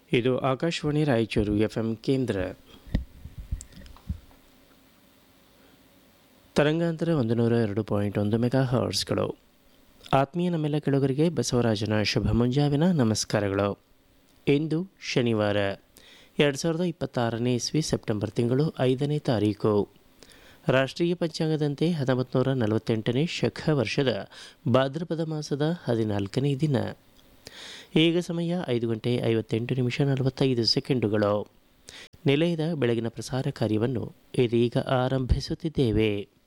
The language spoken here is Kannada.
ಇದು ಆಕಾಶವಾಣಿ ರಾಯಚೂರು ಎಫ್ ಎಂ ಕೇಂದ್ರ ತರಂಗಾಂತರ ಒಂದು ನೂರ ಎರಡು ಪಾಯಿಂಟ್ ಒಂದು ಮೆಗಾ ಹರ್ಸ್ಗಳು ಆತ್ಮೀಯ ನಮ್ಮೆಲ್ಲ ಕೆಳಗರಿಗೆ ಬಸವರಾಜನ ಶುಭ ಮುಂಜಾವಿನ ನಮಸ್ಕಾರಗಳು ಇಂದು ಶನಿವಾರ ಎರಡು ಸಾವಿರದ ಇಪ್ಪತ್ತಾರನೇ ಇಸ್ವಿ ಸೆಪ್ಟೆಂಬರ್ ತಿಂಗಳು ಐದನೇ ತಾರೀಕು ರಾಷ್ಟ್ರೀಯ ಪಂಚಾಂಗದಂತೆ ಹತ್ತೊಂಬತ್ತು ನೂರ ನಲವತ್ತೆಂಟನೇ ಶಖ ವರ್ಷದ ಭಾದ್ರಪದ ಮಾಸದ ಹದಿನಾಲ್ಕನೇ ದಿನ ಈಗ ಸಮಯ ಐದು ಗಂಟೆ ಐವತ್ತೆಂಟು ನಿಮಿಷ ನಲವತ್ತೈದು ಸೆಕೆಂಡುಗಳು ನಿಲಯದ ಬೆಳಗಿನ ಪ್ರಸಾರ ಕಾರ್ಯವನ್ನು ಇದೀಗ ಆರಂಭಿಸುತ್ತಿದ್ದೇವೆ